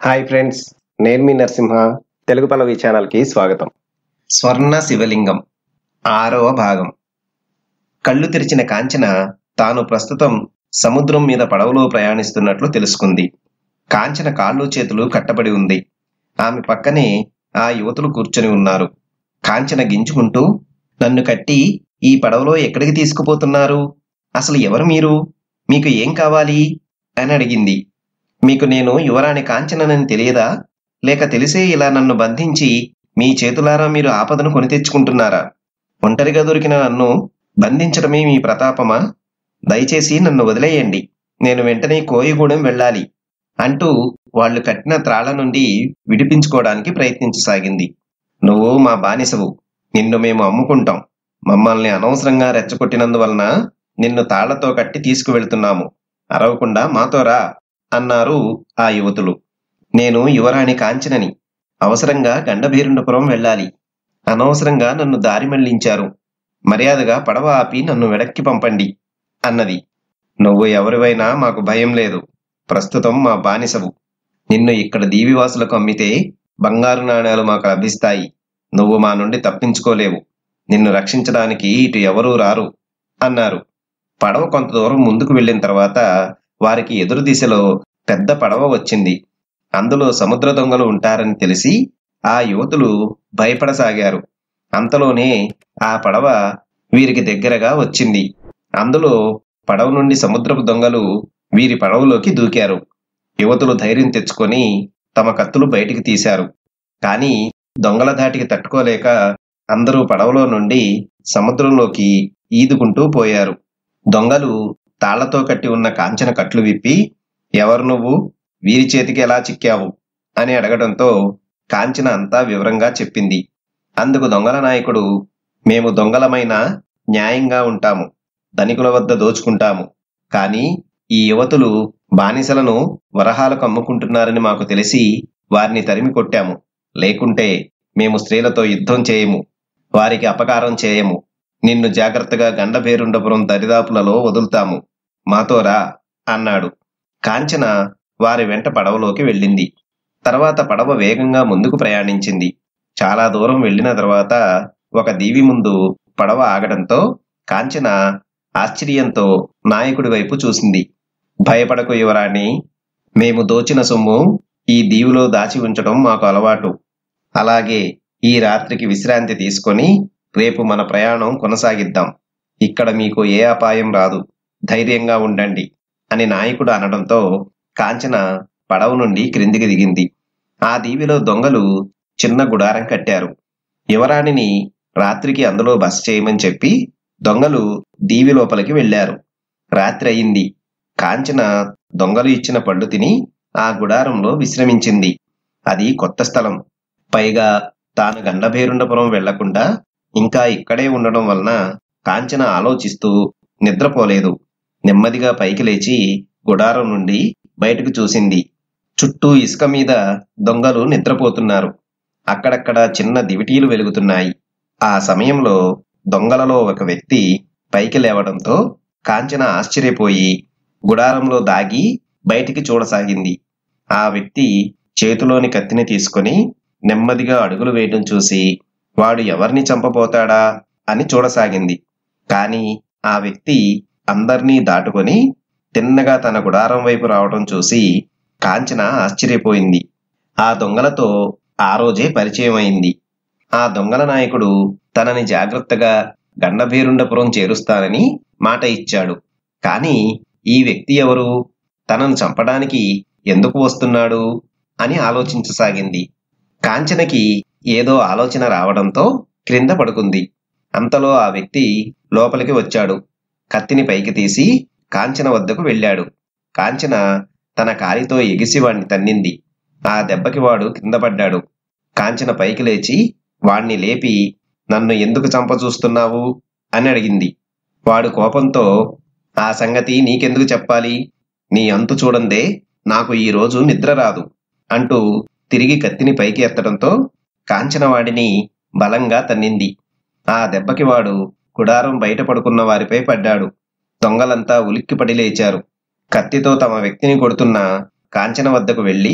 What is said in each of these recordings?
hi friends నేను మీ నరసింహ తెలుగు పల్లవి ఛానల్కి స్వాగతం స్వర్ణ శివలింగం ఆరవ భాగం కళ్ళు తెరిచిన కాంచన తాను ప్రస్తుతం సముద్రం మీద పడవలో ప్రయాణిస్తున్నట్లు తెలుసుకుంది కాంచన కాళ్ళు చేతులు కట్టబడి ఉంది ఆమె పక్కనే ఆ యువతులు కూర్చొని ఉన్నారు కాంచన గింజుకుంటూ నన్ను కట్టి ఈ పడవలో ఎక్కడికి తీసుకుపోతున్నారు అసలు ఎవరు మీరు మీకు ఏం కావాలి అని అడిగింది మీకు నేను యువరాణి కాంచననని తెలియదా లేక తెలిసే ఇలా నన్ను బంధించి మీ చేతులారా మీరు ఆపదను కొని తెచ్చుకుంటున్నారా ఒంటరిగా దొరికిన నన్ను బంధించడమే మీ ప్రతాపమా దయచేసి నన్ను వదిలేయండి నేను వెంటనే కోయిగూడెం వెళ్ళాలి అంటూ వాళ్ళు కట్టిన త్రాళ్ల నుండి విడిపించుకోవడానికి ప్రయత్నించసాగింది నువ్వు మా బానిసవు నిన్ను మేము అమ్ముకుంటాం మమ్మల్ని అనవసరంగా రెచ్చగొట్టినందువలన నిన్ను తాళ్లతో కట్టి తీసుకువెళ్తున్నాము అరవకుండా మాతో రా అన్నారు ఆ యువతులు నేను యువరాణి కాంచనని అవసరంగా గండభీరుండపురం వెళ్ళాలి అనవసరంగా నన్ను దారి మళ్లించారు మర్యాదగా పడవ ఆపి నన్ను వెడక్కి పంపండి అన్నది నువ్వు ఎవరివైనా మాకు భయం లేదు ప్రస్తుతం మా బానిసవు నిన్ను ఇక్కడ దీవివాసులకు అమ్మితే బంగారు నాణేలు మాకు లభిస్తాయి నువ్వు మా నుండి తప్పించుకోలేవు నిన్ను రక్షించడానికి ఇటు ఎవరూ రారు అన్నారు పడవ కొంత దూరం ముందుకు వెళ్ళిన తర్వాత వారికి ఎదురు దిశలో పెద్ద పడవ వచ్చింది అందులో సముద్ర దొంగలు ఉంటారని తెలిసి ఆ యువతులు భయపడసాగారు అంతలోనే ఆ పడవ వీరికి దగ్గరగా వచ్చింది అందులో పడవ నుండి సముద్రపు దొంగలు వీరి పడవలోకి దూకారు యువతులు ధైర్యం తెచ్చుకొని తమ కత్తులు బయటికి తీశారు కానీ దొంగల ధాటికి తట్టుకోలేక అందరూ పడవలో నుండి సముద్రంలోకి ఈదుకుంటూ పోయారు దొంగలు తాళ్లతో కట్టి ఉన్న కాంచన కట్లు విప్పి ఎవరు నువ్వు వీరి చేతికి ఎలా చిక్కావు అని అడగడంతో కాంచన అంతా వివరంగా చెప్పింది అందుకు దొంగల నాయకుడు మేము దొంగలమైన న్యాయంగా ఉంటాము ధనికుల వద్ద దోచుకుంటాము కానీ ఈ యువతులు బానిసలను వరహాలకు అమ్ముకుంటున్నారని మాకు తెలిసి వారిని తరిమి కొట్టాము లేకుంటే మేము స్త్రీలతో యుద్ధం చేయము వారికి అపకారం చేయము నిన్ను జాగ్రత్తగా గండభేరుండపురం దరిదాపులలో వదులుతాము మాతో రా అన్నాడు కాంచన వారి వెంట పడవలోకి వెళ్ళింది తర్వాత పడవ వేగంగా ముందుకు ప్రయాణించింది చాలా దూరం వెళ్ళిన తర్వాత ఒక దీవి ముందు పడవ ఆగడంతో కాంచన ఆశ్చర్యంతో నాయకుడి వైపు చూసింది భయపడకు యువరాణి మేము దోచిన సొమ్ము ఈ దీవిలో దాచి ఉంచడం మాకు అలవాటు అలాగే ఈ రాత్రికి విశ్రాంతి తీసుకొని రేపు మన ప్రయాణం కొనసాగిద్దాం ఇక్కడ మీకు ఏ అపాయం రాదు ధైర్యంగా ఉండండి అని నాయకుడు అనడంతో కాంచన పడవ నుండి క్రిందికి దిగింది ఆ దీవిలో దొంగలు చిన్న గుడారం కట్టారు యువరాణిని రాత్రికి అందులో బస చేయమని చెప్పి దొంగలు దీవి లోపలికి వెళ్లారు రాత్రి అయింది కాంచన దొంగలు ఇచ్చిన పళ్ళు తిని ఆ గుడారంలో విశ్రమించింది అది కొత్త స్థలం పైగా తాను గండభేరుండపురం వెళ్లకుండా ఇంకా ఇక్కడే ఉండడం వలన కాంచన ఆలోచిస్తూ నిద్రపోలేదు నెమ్మదిగా పైకి లేచి గుడారం నుండి బయటకు చూసింది చుట్టూ ఇసుక మీద దొంగలు నిద్రపోతున్నారు అక్కడక్కడ చిన్న దివిటీలు వెలుగుతున్నాయి ఆ సమయంలో దొంగలలో ఒక వ్యక్తి పైకి లేవడంతో కాంచన ఆశ్చర్యపోయి గుడారంలో దాగి బయటికి చూడసాగింది ఆ వ్యక్తి చేతిలోని కత్తిని తీసుకొని నెమ్మదిగా అడుగులు వేయడం చూసి వాడు ఎవరిని చంపబోతాడా అని చూడసాగింది కాని ఆ వ్యక్తి అందర్నీ దాటుకొని తిన్నగా తన గుడారం వైపు రావడం చూసి కాంచన ఆశ్చర్యపోయింది ఆ దొంగలతో ఆ రోజే పరిచయం అయింది ఆ దొంగల నాయకుడు తనని జాగ్రత్తగా గండభీరుండపురం చేరుస్తానని మాట ఇచ్చాడు కాని ఈ వ్యక్తి ఎవరు తనను చంపడానికి ఎందుకు వస్తున్నాడు అని ఆలోచించసాగింది కాంచనకి ఏదో ఆలోచన రావడంతో క్రింద పడుకుంది అంతలో ఆ వ్యక్తి లోపలికి వచ్చాడు కత్తిని పైకి తీసి కాంచన వద్దకు వెళ్ళాడు కాంచన తన కాలితో ఎగిసి వాణ్ణి తన్నింది ఆ దెబ్బకి వాడు కింద పడ్డాడు కాంచన పైకి లేచి వాణ్ణి లేపి నన్ను ఎందుకు చంప చూస్తున్నావు అని అడిగింది వాడు కోపంతో ఆ సంగతి నీకెందుకు చెప్పాలి నీ అంతు చూడందే నాకు ఈ రోజు నిద్ర రాదు అంటూ తిరిగి కత్తిని పైకి ఎత్తడంతో కాంచన వాడిని బలంగా తన్నింది ఆ దెబ్బకి వాడు గుడారం బయట పడుకున్న వారిపై పడ్డాడు దొంగలంతా ఉలిక్కిపడి లేచారు కత్తితో తమ వ్యక్తిని కొడుతున్న కాంచన వద్దకు వెళ్లి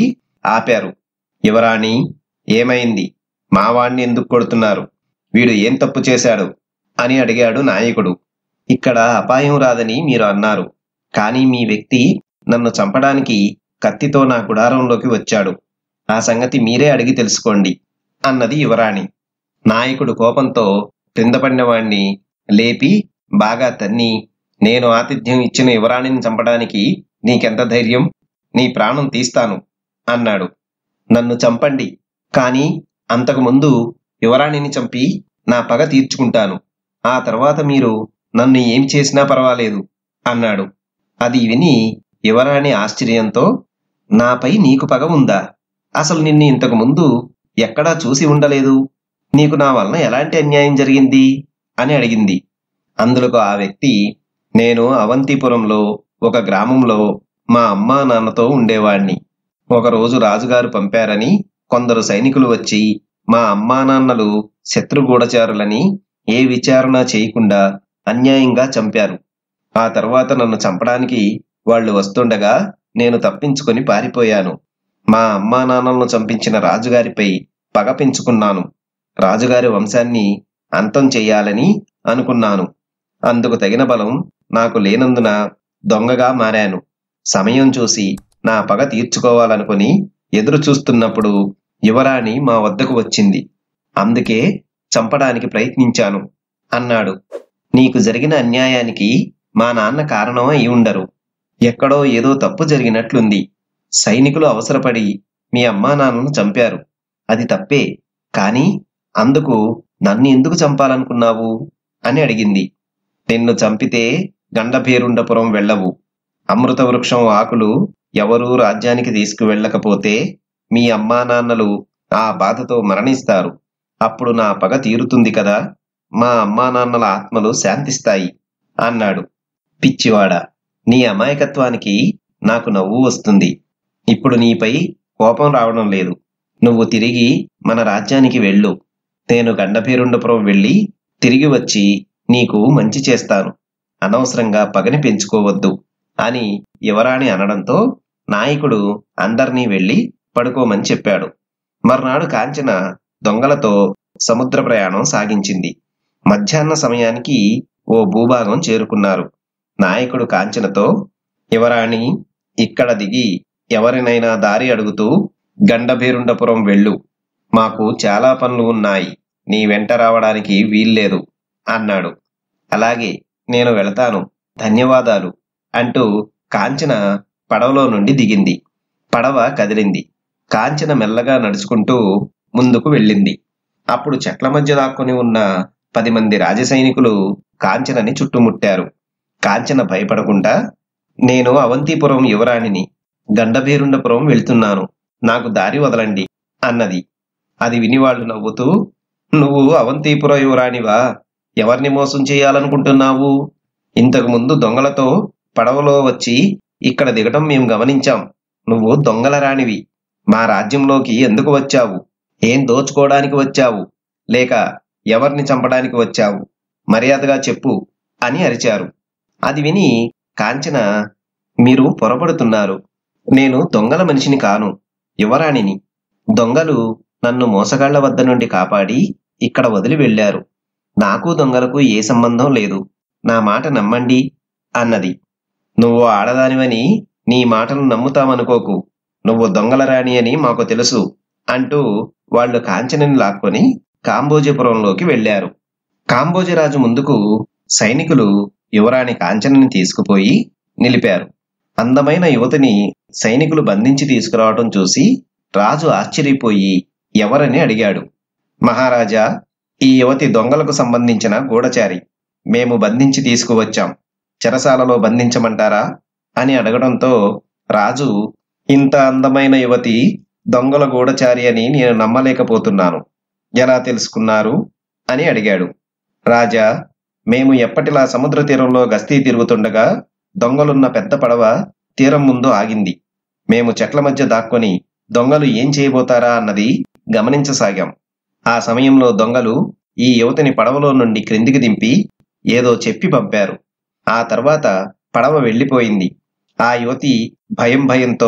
ఆపారు యువరాణి ఏమైంది మావాణ్ణి ఎందుకు కొడుతున్నారు వీడు ఏం తప్పు చేశాడు అని అడిగాడు నాయకుడు ఇక్కడ అపాయం రాదని మీరు అన్నారు కానీ మీ వ్యక్తి నన్ను చంపడానికి కత్తితో నా గుడారంలోకి వచ్చాడు ఆ సంగతి మీరే అడిగి తెలుసుకోండి అన్నది యువరాణి నాయకుడు కోపంతో క్రిందపడిన వాణ్ణి లేపి బాగా తన్ని నేను ఆతిథ్యం ఇచ్చిన యువరాణిని చంపడానికి నీకెంత ధైర్యం నీ ప్రాణం తీస్తాను అన్నాడు నన్ను చంపండి కానీ అంతకుముందు యువరాణిని చంపి నా పగ తీర్చుకుంటాను ఆ తర్వాత మీరు నన్ను ఏం చేసినా పర్వాలేదు అన్నాడు అది విని యువరాణి ఆశ్చర్యంతో నాపై నీకు పగ ఉందా అసలు నిన్ను ఇంతకు ముందు ఎక్కడా చూసి ఉండలేదు నీకు నా వలన ఎలాంటి అన్యాయం జరిగింది అని అడిగింది అందులకు ఆ వ్యక్తి నేను అవంతిపురంలో ఒక గ్రామంలో మా అమ్మా నాన్నతో ఉండేవాణ్ణి ఒకరోజు రాజుగారు పంపారని కొందరు సైనికులు వచ్చి మా అమ్మా నాన్నలు శత్రుగూఢచారులని ఏ విచారణ చేయకుండా అన్యాయంగా చంపారు ఆ తర్వాత నన్ను చంపడానికి వాళ్ళు వస్తుండగా నేను తప్పించుకొని పారిపోయాను మా అమ్మా నాన్నలను చంపించిన రాజుగారిపై పగ పెంచుకున్నాను రాజుగారి వంశాన్ని అంతం చెయ్యాలని అనుకున్నాను అందుకు తగిన బలం నాకు లేనందున దొంగగా మారాను సమయం చూసి నా పగ తీర్చుకోవాలనుకుని ఎదురు చూస్తున్నప్పుడు యువరాణి మా వద్దకు వచ్చింది అందుకే చంపడానికి ప్రయత్నించాను అన్నాడు నీకు జరిగిన అన్యాయానికి మా నాన్న కారణం అయి ఉండరు ఎక్కడో ఏదో తప్పు జరిగినట్లుంది సైనికులు అవసరపడి మీ అమ్మా నాన్నను చంపారు అది తప్పే కానీ అందుకు నన్ను ఎందుకు చంపాలనుకున్నావు అని అడిగింది నిన్ను చంపితే గండభేరుండపురం వెళ్ళవు అమృత వృక్షం ఆకులు ఎవరూ రాజ్యానికి తీసుకువెళ్ళకపోతే మీ అమ్మా నాన్నలు ఆ బాధతో మరణిస్తారు అప్పుడు నా పగ తీరుతుంది కదా మా అమ్మా నాన్నల ఆత్మలు శాంతిస్తాయి అన్నాడు పిచ్చివాడ నీ అమాయకత్వానికి నాకు నవ్వు వస్తుంది ఇప్పుడు నీపై కోపం రావడం లేదు నువ్వు తిరిగి మన రాజ్యానికి వెళ్ళు నేను గండపేరుండపురం వెళ్ళి తిరిగి వచ్చి నీకు మంచి చేస్తాను అనవసరంగా పగని పెంచుకోవద్దు అని యువరాణి అనడంతో నాయకుడు అందర్నీ వెళ్ళి పడుకోమని చెప్పాడు మర్నాడు కాంచన దొంగలతో సముద్ర ప్రయాణం సాగించింది మధ్యాహ్న సమయానికి ఓ భూభాగం చేరుకున్నారు నాయకుడు కాంచనతో యువరాణి ఇక్కడ దిగి ఎవరినైనా దారి అడుగుతూ గండభేరుండపురం వెళ్ళు మాకు చాలా పనులు ఉన్నాయి నీ వెంట రావడానికి వీల్లేదు అన్నాడు అలాగే నేను వెళతాను ధన్యవాదాలు అంటూ కాంచన పడవలో నుండి దిగింది పడవ కదిలింది కాంచన మెల్లగా నడుచుకుంటూ ముందుకు వెళ్ళింది అప్పుడు చెట్ల మధ్య దాక్కుని ఉన్న పది మంది రాజసైనికులు కాంచనని చుట్టుముట్టారు కాంచన భయపడకుండా నేను అవంతిపురం యువరాణిని గండభేరుండపురం వెళ్తున్నాను నాకు దారి వదలండి అన్నది అది విని వాళ్ళు నవ్వుతూ నువ్వు అవంతిపుర యువరాణివా ఎవరిని మోసం చేయాలనుకుంటున్నావు ఇంతకు ముందు దొంగలతో పడవలో వచ్చి ఇక్కడ దిగటం మేము గమనించాం నువ్వు దొంగల రాణివి మా రాజ్యంలోకి ఎందుకు వచ్చావు ఏం దోచుకోవడానికి వచ్చావు లేక ఎవరిని చంపడానికి వచ్చావు మర్యాదగా చెప్పు అని అరిచారు అది విని కాంచన మీరు పొరపడుతున్నారు నేను దొంగల మనిషిని కాను యువరాణిని దొంగలు నన్ను మోసగాళ్ల వద్ద నుండి కాపాడి ఇక్కడ వదిలి వెళ్ళారు నాకు దొంగలకు ఏ సంబంధం లేదు నా మాట నమ్మండి అన్నది నువ్వు ఆడదానివని నీ మాటలు నమ్ముతామనుకోకు నువ్వు దొంగల రాణి అని మాకు తెలుసు అంటూ వాళ్ళు కాంచనని లాక్కొని కాంబోజపురంలోకి వెళ్లారు కాంబోజరాజు ముందుకు సైనికులు యువరాణి కాంచనని తీసుకుపోయి నిలిపారు అందమైన యువతిని సైనికులు బంధించి తీసుకురావటం చూసి రాజు ఆశ్చర్యపోయి ఎవరని అడిగాడు మహారాజా ఈ యువతి దొంగలకు సంబంధించిన గూఢచారి మేము బంధించి తీసుకువచ్చాం చెరసాలలో బంధించమంటారా అని అడగడంతో రాజు ఇంత అందమైన యువతి దొంగల గూఢచారి అని నేను నమ్మలేకపోతున్నాను ఎలా తెలుసుకున్నారు అని అడిగాడు రాజా మేము ఎప్పటిలా సముద్ర తీరంలో గస్తీ తిరుగుతుండగా దొంగలున్న పెద్ద పడవ తీరం ముందు ఆగింది మేము చెట్ల మధ్య దాక్కొని దొంగలు ఏం చేయబోతారా అన్నది గమనించసాగాం ఆ సమయంలో దొంగలు ఈ యువతిని పడవలో నుండి క్రిందికి దింపి ఏదో చెప్పి పంపారు ఆ తర్వాత పడవ వెళ్ళిపోయింది ఆ యువతి భయం భయంతో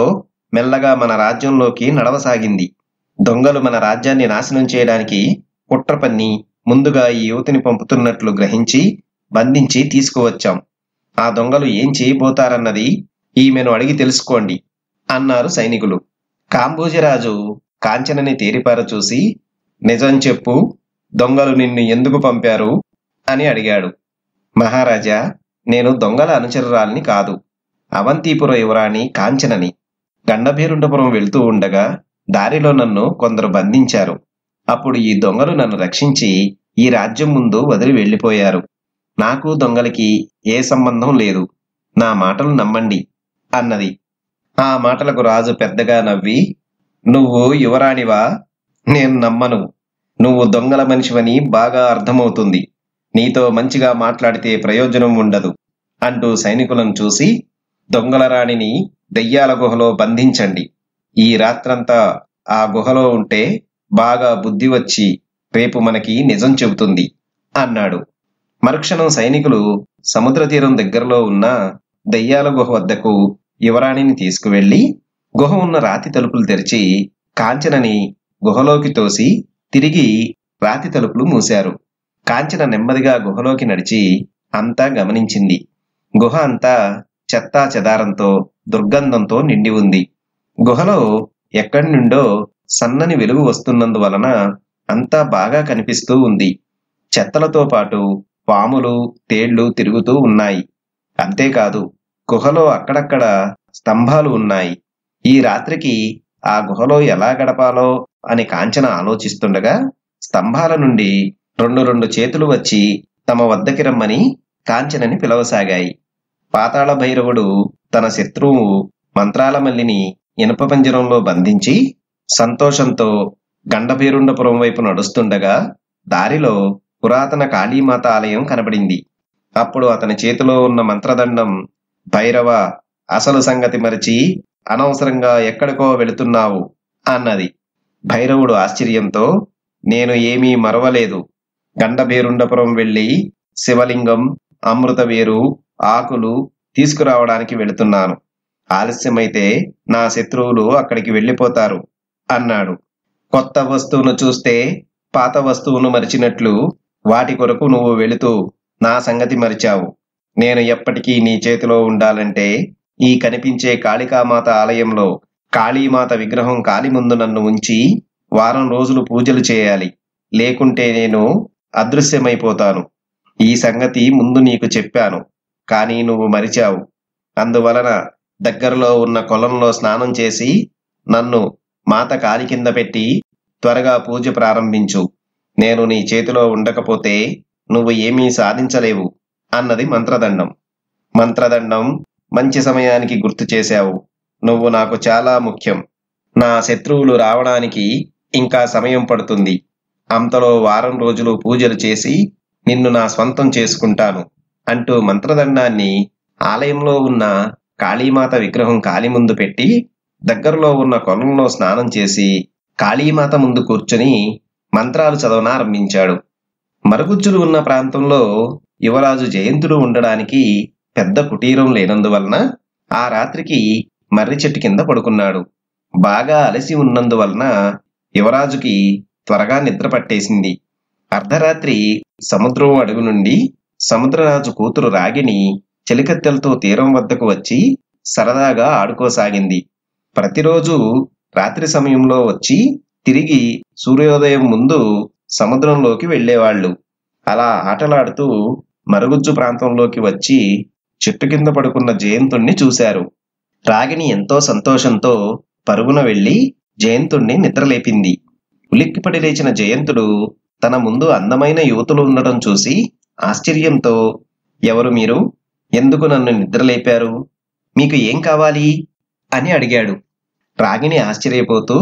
మెల్లగా మన రాజ్యంలోకి నడవసాగింది దొంగలు మన రాజ్యాన్ని నాశనం చేయడానికి కుట్ర పన్ని ముందుగా ఈ యువతిని పంపుతున్నట్లు గ్రహించి బంధించి తీసుకువచ్చాం ఆ దొంగలు ఏం చేయబోతారన్నది ఈమెను అడిగి తెలుసుకోండి అన్నారు సైనికులు కాంబోజరాజు కాంచనని తేరిపార చూసి నిజం చెప్పు దొంగలు నిన్ను ఎందుకు పంపారు అని అడిగాడు మహారాజా నేను దొంగల అనుచరురాల్ని కాదు అవంతిపుర యువరాణి కాంచనని గండభీరుండపురం వెళ్తూ ఉండగా దారిలో నన్ను కొందరు బంధించారు అప్పుడు ఈ దొంగలు నన్ను రక్షించి ఈ రాజ్యం ముందు వదిలి వెళ్ళిపోయారు నాకు దొంగలకి ఏ సంబంధం లేదు నా మాటలు నమ్మండి అన్నది ఆ మాటలకు రాజు పెద్దగా నవ్వి నువ్వు యువరాణివా నేను నమ్మను నువ్వు దొంగల మనిషివని బాగా అర్థమవుతుంది నీతో మంచిగా మాట్లాడితే ప్రయోజనం ఉండదు అంటూ సైనికులను చూసి దొంగల రాణిని దెయ్యాల గుహలో బంధించండి ఈ రాత్రంతా ఆ గుహలో ఉంటే బాగా బుద్ధి వచ్చి రేపు మనకి నిజం చెబుతుంది అన్నాడు మరుక్షణం సైనికులు సముద్ర తీరం దగ్గరలో ఉన్న దెయ్యాల గుహ వద్దకు యువరాణిని తీసుకువెళ్లి గుహ ఉన్న రాతి తలుపులు తెరిచి కాంచనని గుహలోకి తోసి తిరిగి రాతి తలుపులు మూశారు కాంచన నెమ్మదిగా గుహలోకి నడిచి అంతా గమనించింది గుహ అంతా చెత్తా చెదారంతో దుర్గంధంతో నిండి ఉంది గుహలో ఎక్కడి నుండో సన్నని వెలుగు వస్తున్నందువలన అంతా బాగా కనిపిస్తూ ఉంది చెత్తలతో పాటు పాములు తేళ్లు తిరుగుతూ ఉన్నాయి అంతేకాదు గుహలో అక్కడక్కడ స్తంభాలు ఉన్నాయి ఈ రాత్రికి ఆ గుహలో ఎలా గడపాలో అని కాంచన ఆలోచిస్తుండగా స్తంభాల నుండి రెండు రెండు చేతులు వచ్చి తమ వద్దకి రమ్మని కాంచనని పిలవసాగాయి పాతాళ భైరవుడు తన శత్రువు మంత్రాల మల్లిని ఇనుప పంజరంలో బంధించి సంతోషంతో గండభీరుండపురం వైపు నడుస్తుండగా దారిలో పురాతన కాళీమాత ఆలయం కనబడింది అప్పుడు అతని చేతిలో ఉన్న మంత్రదండం భైరవ అసలు సంగతి మరిచి అనవసరంగా ఎక్కడికో వెళుతున్నావు అన్నది భైరవుడు ఆశ్చర్యంతో నేను ఏమీ మరవలేదు గండభీరుండపురం వెళ్లి శివలింగం అమృత వేరు ఆకులు తీసుకురావడానికి వెళుతున్నాను ఆలస్యమైతే నా శత్రువులు అక్కడికి వెళ్ళిపోతారు అన్నాడు కొత్త వస్తువును చూస్తే పాత వస్తువును మరిచినట్లు వాటి కొరకు నువ్వు వెళుతూ నా సంగతి మరిచావు నేను ఎప్పటికీ నీ చేతిలో ఉండాలంటే ఈ కనిపించే కాళికామాత ఆలయంలో కాళీమాత విగ్రహం కాలి ముందు నన్ను ఉంచి వారం రోజులు పూజలు చేయాలి లేకుంటే నేను అదృశ్యమైపోతాను ఈ సంగతి ముందు నీకు చెప్పాను కానీ నువ్వు మరిచావు అందువలన దగ్గరలో ఉన్న కొలంలో స్నానం చేసి నన్ను మాత కాలి కింద పెట్టి త్వరగా పూజ ప్రారంభించు నేను నీ చేతిలో ఉండకపోతే నువ్వు ఏమీ సాధించలేవు అన్నది మంత్రదండం మంత్రదండం మంచి సమయానికి గుర్తు చేశావు నువ్వు నాకు చాలా ముఖ్యం నా శత్రువులు రావడానికి ఇంకా సమయం పడుతుంది అంతలో వారం రోజులు పూజలు చేసి నిన్ను నా స్వంతం చేసుకుంటాను అంటూ మంత్రదండాన్ని ఆలయంలో ఉన్న కాళీమాత విగ్రహం కాలి ముందు పెట్టి దగ్గరలో ఉన్న కొలంలో స్నానం చేసి కాళీమాత ముందు కూర్చుని మంత్రాలు చదవనారంభించాడు మరుగుజ్జులు ఉన్న ప్రాంతంలో యువరాజు జయంతుడు ఉండడానికి పెద్ద కుటీరం లేనందువలన ఆ రాత్రికి మర్రి చెట్టు కింద పడుకున్నాడు బాగా అలసి ఉన్నందువలన యువరాజుకి త్వరగా నిద్ర పట్టేసింది అర్ధరాత్రి సముద్రం అడుగు నుండి సముద్రరాజు కూతురు రాగిని చెలికత్తెలతో తీరం వద్దకు వచ్చి సరదాగా ఆడుకోసాగింది ప్రతిరోజు రాత్రి సమయంలో వచ్చి తిరిగి సూర్యోదయం ముందు సముద్రంలోకి వెళ్ళేవాళ్ళు అలా ఆటలాడుతూ మరుగుజ్జు ప్రాంతంలోకి వచ్చి చెట్టు కింద పడుకున్న జయంతుణ్ణి చూశారు రాగిని ఎంతో సంతోషంతో పరుగున వెళ్లి జయంతుణ్ణి నిద్రలేపింది ఉలిక్కిపడి లేచిన జయంతుడు తన ముందు అందమైన యువతులు ఉండడం చూసి ఆశ్చర్యంతో ఎవరు మీరు ఎందుకు నన్ను నిద్రలేపారు మీకు ఏం కావాలి అని అడిగాడు రాగిని ఆశ్చర్యపోతూ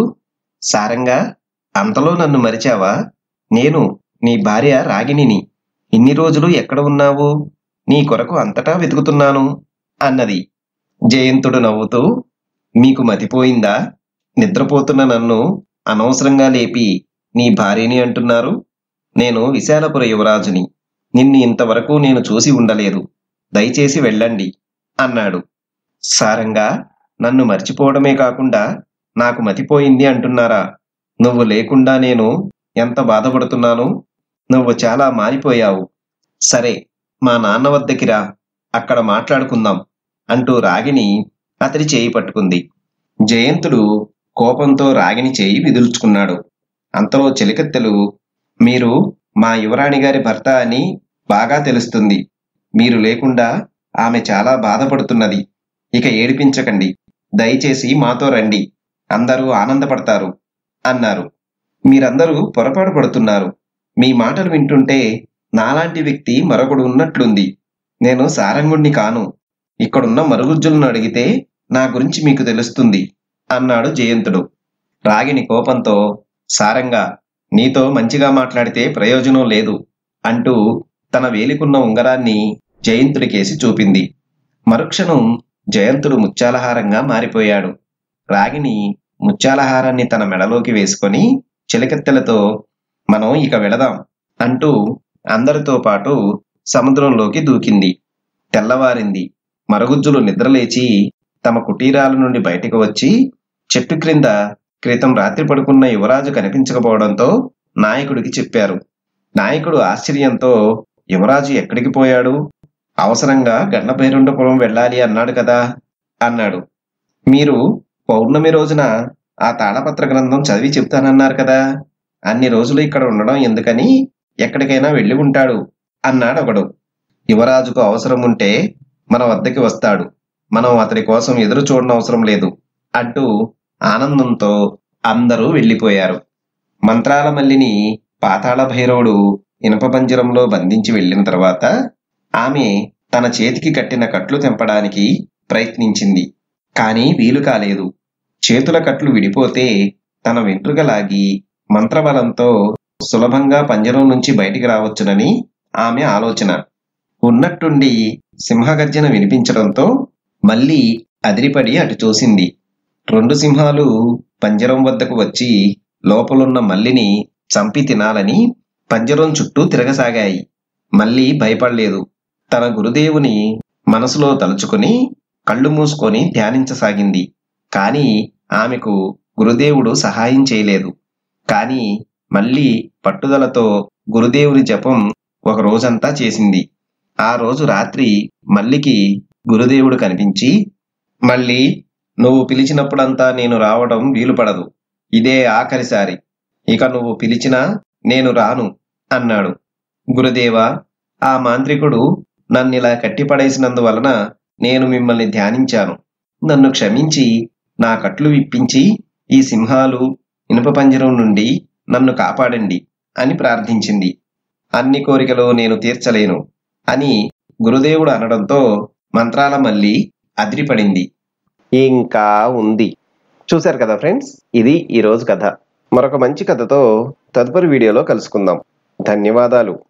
సారంగా అంతలో నన్ను మరిచావా నేను నీ భార్య రాగిణిని ఇన్ని రోజులు ఎక్కడ ఉన్నావు నీ కొరకు అంతటా వెతుకుతున్నాను అన్నది జయంతుడు నవ్వుతూ మీకు మతిపోయిందా నిద్రపోతున్న నన్ను అనవసరంగా లేపి నీ భార్యని అంటున్నారు నేను విశాలపుర యువరాజుని నిన్ను ఇంతవరకు నేను చూసి ఉండలేదు దయచేసి వెళ్ళండి అన్నాడు సారంగా నన్ను మర్చిపోవడమే కాకుండా నాకు మతిపోయింది అంటున్నారా నువ్వు లేకుండా నేను ఎంత బాధపడుతున్నాను నువ్వు చాలా మారిపోయావు సరే మా నాన్న వద్దకి రా అక్కడ మాట్లాడుకుందాం అంటూ రాగిని అతడి చేయి పట్టుకుంది జయంతుడు కోపంతో రాగిని చేయి విదుల్చుకున్నాడు అంతలో చెలికత్తెలు మీరు మా యువరాణి గారి భర్త అని బాగా తెలుస్తుంది మీరు లేకుండా ఆమె చాలా బాధపడుతున్నది ఇక ఏడిపించకండి దయచేసి మాతో రండి అందరూ ఆనందపడతారు అన్నారు మీరందరూ పొరపాటు పడుతున్నారు మీ మాటలు వింటుంటే నాలాంటి వ్యక్తి మరొకడు ఉన్నట్లుంది నేను సారంగుణ్ణి కాను ఇక్కడున్న మరుగుజ్జులను అడిగితే నా గురించి మీకు తెలుస్తుంది అన్నాడు జయంతుడు రాగిని కోపంతో సారంగా నీతో మంచిగా మాట్లాడితే ప్రయోజనం లేదు అంటూ తన వేలికున్న ఉంగరాన్ని జయంతుడికేసి చూపింది మరుక్షణం జయంతుడు ముత్యాలహారంగా మారిపోయాడు రాగిని ముత్యాలహారాన్ని తన మెడలోకి వేసుకొని చిలకెత్తెలతో మనం ఇక వెళదాం అంటూ అందరితో పాటు సముద్రంలోకి దూకింది తెల్లవారింది మరుగుజ్జులు నిద్రలేచి తమ కుటీరాల నుండి బయటకు వచ్చి చెట్టు క్రింద క్రితం రాత్రి పడుకున్న యువరాజు కనిపించకపోవడంతో నాయకుడికి చెప్పారు నాయకుడు ఆశ్చర్యంతో యువరాజు ఎక్కడికి పోయాడు అవసరంగా గండ్లపైరుండపురం వెళ్ళాలి అన్నాడు కదా అన్నాడు మీరు పౌర్ణమి రోజున ఆ తాళపత్ర గ్రంథం చదివి చెప్తానన్నారు కదా అన్ని రోజులు ఇక్కడ ఉండడం ఎందుకని ఎక్కడికైనా వెళ్ళి ఉంటాడు అన్నాడు ఒకడు యువరాజుకు అవసరం ఉంటే మన వద్దకి వస్తాడు మనం అతడి కోసం ఎదురు చూడనవసరం లేదు అంటూ ఆనందంతో అందరూ వెళ్ళిపోయారు మంత్రాల మల్లిని పాతాళ భైరవుడు ఇనప పంజరంలో బంధించి వెళ్ళిన తర్వాత ఆమె తన చేతికి కట్టిన కట్లు తెంపడానికి ప్రయత్నించింది కానీ వీలు కాలేదు చేతుల కట్లు విడిపోతే తన వెంట్రుక లాగి మంత్రబలంతో సులభంగా పంజరం నుంచి బయటికి రావచ్చునని ఆమె ఆలోచన ఉన్నట్టుండి సింహగర్జన వినిపించడంతో మళ్ళీ అదిరిపడి అటు చూసింది రెండు సింహాలు పంజరం వద్దకు వచ్చి లోపలున్న మల్లిని చంపి తినాలని పంజరం చుట్టూ తిరగసాగాయి మళ్ళీ భయపడలేదు తన గురుదేవుని మనసులో తలుచుకుని కళ్ళు మూసుకొని ధ్యానించసాగింది కాని ఆమెకు గురుదేవుడు సహాయం చేయలేదు కాని మళ్ళీ పట్టుదలతో గురుదేవుని జపం ఒక రోజంతా చేసింది ఆ రోజు రాత్రి మల్లికి గురుదేవుడు కనిపించి మళ్ళీ నువ్వు పిలిచినప్పుడంతా నేను రావడం వీలుపడదు ఇదే ఆఖరిసారి ఇక నువ్వు పిలిచినా నేను రాను అన్నాడు గురుదేవా ఆ మాంత్రికుడు నన్నిలా కట్టిపడేసినందువలన నేను మిమ్మల్ని ధ్యానించాను నన్ను క్షమించి నా కట్లు విప్పించి ఈ సింహాలు ఇనుప పంజరం నుండి నన్ను కాపాడండి అని ప్రార్థించింది అన్ని కోరికలు నేను తీర్చలేను అని గురుదేవుడు అనడంతో మంత్రాల మళ్ళీ అదిరిపడింది ఇంకా ఉంది చూశారు కదా ఫ్రెండ్స్ ఇది ఈ రోజు కథ మరొక మంచి కథతో తదుపరి వీడియోలో కలుసుకుందాం ధన్యవాదాలు